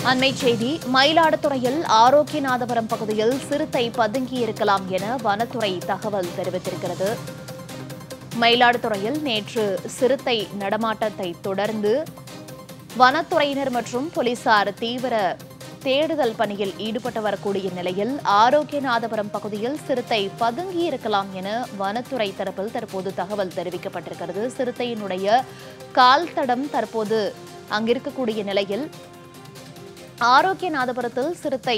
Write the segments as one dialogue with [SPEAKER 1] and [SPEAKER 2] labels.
[SPEAKER 1] அண்மை செய்தி மயிலாடுதுறையில் ஆரோக்கியநாதபுரம் பகுதியில் சிறுத்தை பதுங்கி இருக்கலாம் என வனத்துறை தகவல் தெரிவித்திருக்கிறது மயிலாடுதுறையில் நேற்று சிறுத்தை நடமாட்டத்தை தொடர்ந்து வனத்துறையினர் மற்றும் போலீசார் தீவிர தேடுதல் பணியில் ஈடுபட்டு வரக்கூடிய நிலையில் ஆரோக்கியநாதபுரம் பகுதியில் சிறுத்தை பதுங்கி இருக்கலாம் என வனத்துறை தரப்பில் தற்போது தகவல் தெரிவிக்கப்பட்டிருக்கிறது சிறுத்தையினுடைய கால் தடம் தற்போது அங்கிருக்கக்கூடிய நிலையில் ஆரோக்கியநாதபுரத்தில் சிறுத்தை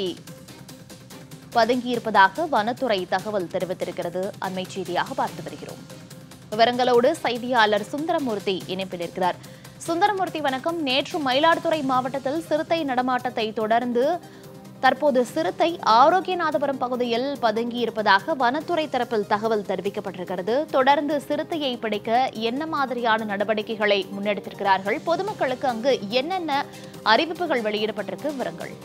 [SPEAKER 1] பதுங்கியிருப்பதாக வனத்துறை தகவல் தெரிவித்திருக்கிறது அண்மை செய்தியாக பார்த்து வருகிறோம் விவரங்களோடு செய்தியாளர் சுந்தரமூர்த்தி இணைப்பில் இருக்கிறார் சுந்தரமூர்த்தி வணக்கம் நேற்று மயிலாடுதுறை மாவட்டத்தில் சிறுத்தை நடமாட்டத்தை தொடர்ந்து தற்போது சிறுத்தை ஆரோக்கியநாதபுரம் பகுதியில் பதுங்கி இருப்பதாக வனத்துறை தரப்பில் தகவல் தெரிவிக்கப்பட்டிருக்கிறது தொடர்ந்து சிறுத்தையை பிடிக்க என்ன மாதிரியான நடவடிக்கைகளை முன்னெடுத்திருக்கிறார்கள் பொதுமக்களுக்கு அங்கு என்னென்ன அறிவிப்புகள் வெளியிடப்பட்டிருக்கு விவரங்கள்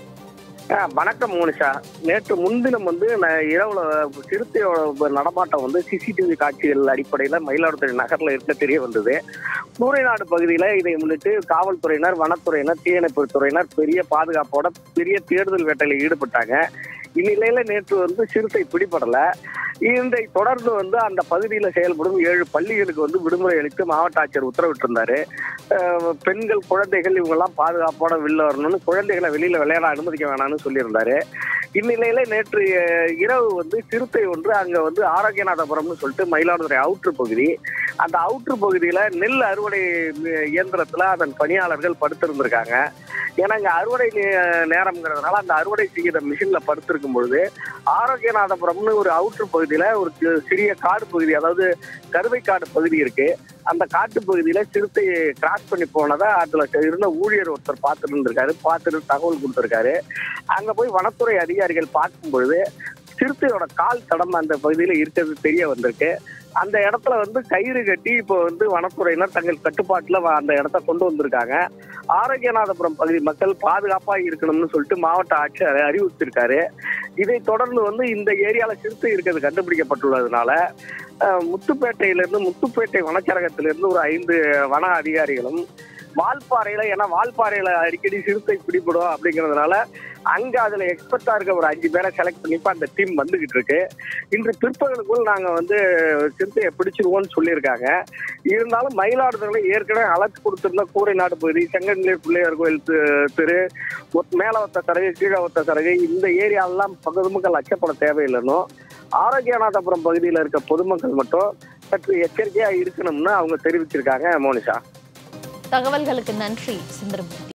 [SPEAKER 2] ஆ, வணக்கம் மோனிஷா நேற்று முன்தினம் வந்து நான் இரவுல சிறுத்தையோட நடமாட்டம் வந்து சிசிடிவி காட்சிகள் அடிப்படையில் மயிலாடுதுறை நகர்ல இருக்க தெரிய வந்தது சூரியநாடு பகுதியில் இதை முன்னிட்டு காவல்துறையினர் வனத்துறையினர் தீயணைப்பு துறையினர் பெரிய பாதுகாப்போட பெரிய தேடுதல் வேட்டையில் ஈடுபட்டாங்க இந்நிலையில நேற்று வந்து சிறுத்தை பிடிபடல இதை தொடர்ந்து வந்து அந்த பகுதியில் செயல்படும் ஏழு பள்ளிகளுக்கு வந்து விடுமுறை அளித்து மாவட்ட ஆட்சியர் உத்தரவிட்டிருந்தாரு அஹ் பெண்கள் குழந்தைகள் இவங்கெல்லாம் பாதுகாப்போட வெளில வரணும்னு குழந்தைகளை வெளியில விளையாட அனுமதிக்க வேணாம்னு சொல்லியிருந்தாரு இந்நிலையில நேற்று அஹ், இரவு வந்து சிறுத்தை ஒன்று அங்க வந்து ஆரோக்கியநாதபுரம்னு சொல்லிட்டு மயிலாடுதுறை அவுட்ரு பகுதி அந்த அவுட்ரு பகுதியில நெல் அறுவடை அஹ், இயந்திரத்துல அதன் பணியாளர்கள் படுத்திருந்திருக்காங்க ஏன்னா இங்க அறுவடை நே- நேரம்ங்கிறதுனால அந்த அறுவடை செய்கிற மிஷின்ல படுத்திருக்கும் பொழுது ஆரோக்கியநாதபுரம்னு ஒரு அவுட்ரு பகுதியில ஒரு சி- சிறிய காடு பகுதி அதாவது கருவை காடு பகுதி இருக்கு அந்த காட்டு பகுதியில சிறுத்தையை கிராஸ் பண்ணி போனதை அதுல இருந்த ஊழியர் ஒருத்தர் பார்த்துட்டு இருந்திருக்காரு பார்த்துட்டு தகவல் கொடுத்திருக்காரு அங்க போய் வனத்துறை அதிகாரிகள் பார்க்கும் பொழுது சிறுத்தையோட கால் தடம் அந்த பகுதியில இருக்கிறது தெரிய வந்திருக்கு அந்த இடத்துல வந்து கயிறு கட்டி இப்போ வந்து வனத்துறையினர் தங்கள் கட்டுப்பாட்டுல வ- அந்த இடத்த கொண்டு வந்திருக்காங்க ஆரோக்கியநாதபுரம் பகுதி மக்கள் பாதுகாப்பா இருக்கணும்னு சொல்லிட்டு மாவட்ட ஆட்சியர் அறிவுறுத்திருக்காரு இதை தொடர்ந்து வந்து இந்த ஏரியால சிறுத்தை இருக்கிறது கண்டுபிடிக்கப்பட்டுள்ளதுனால அஹ், முத்துப்பேட்டையிலிருந்து முத்துப்பேட்டை வனச்சரகத்திலிருந்து ஒரு ஐந்து வன அதிகாரிகளும் வால்பாறையில ஏன்னா வால்பாறையில அடிக்கடி சிறுத்தை பிடிபடும் அப்படிங்கிறதுனால அங்க அதுல எக்ஸ்பர்ட்டா இருக்க ஒரு அஞ்சு பேரை செலக்ட் பண்ணி இப்ப அந்த டீம் வந்துகிட்டு இருக்கு இன்று பிற்பகலுக்குள் நாங்க வந்து சிறுத்தையை பிடிச்சிருவோம்னு சொல்லியிருக்காங்க இருந்தாலும் மயிலாடுதுறையில ஏற்கனவே அழைச்சு கொடுத்திருந்த கூரை நாடு பகுதி செங்கநிலை பிள்ளையார் கோயில் தி- திரு ஒத்- மேல ஒத்த சரகு கீழே ஒத்த சரகு இந்த ஏரியாவெல்லாம் பொதுமக்கள் அச்சப்பட தேவையில்லைன்னும் ஆரோக்கியநாதபுரம் பகுதியில் இருக்க பொதுமக்கள் மட்டும் சற்று எச்சரிக்கையா இருக்கணும்னு அவங்க தெரிவிச்சிருக்காங்க மோனிஷா
[SPEAKER 1] தகவல்களுக்கு நன்றி சுந்தரமூர்த்தி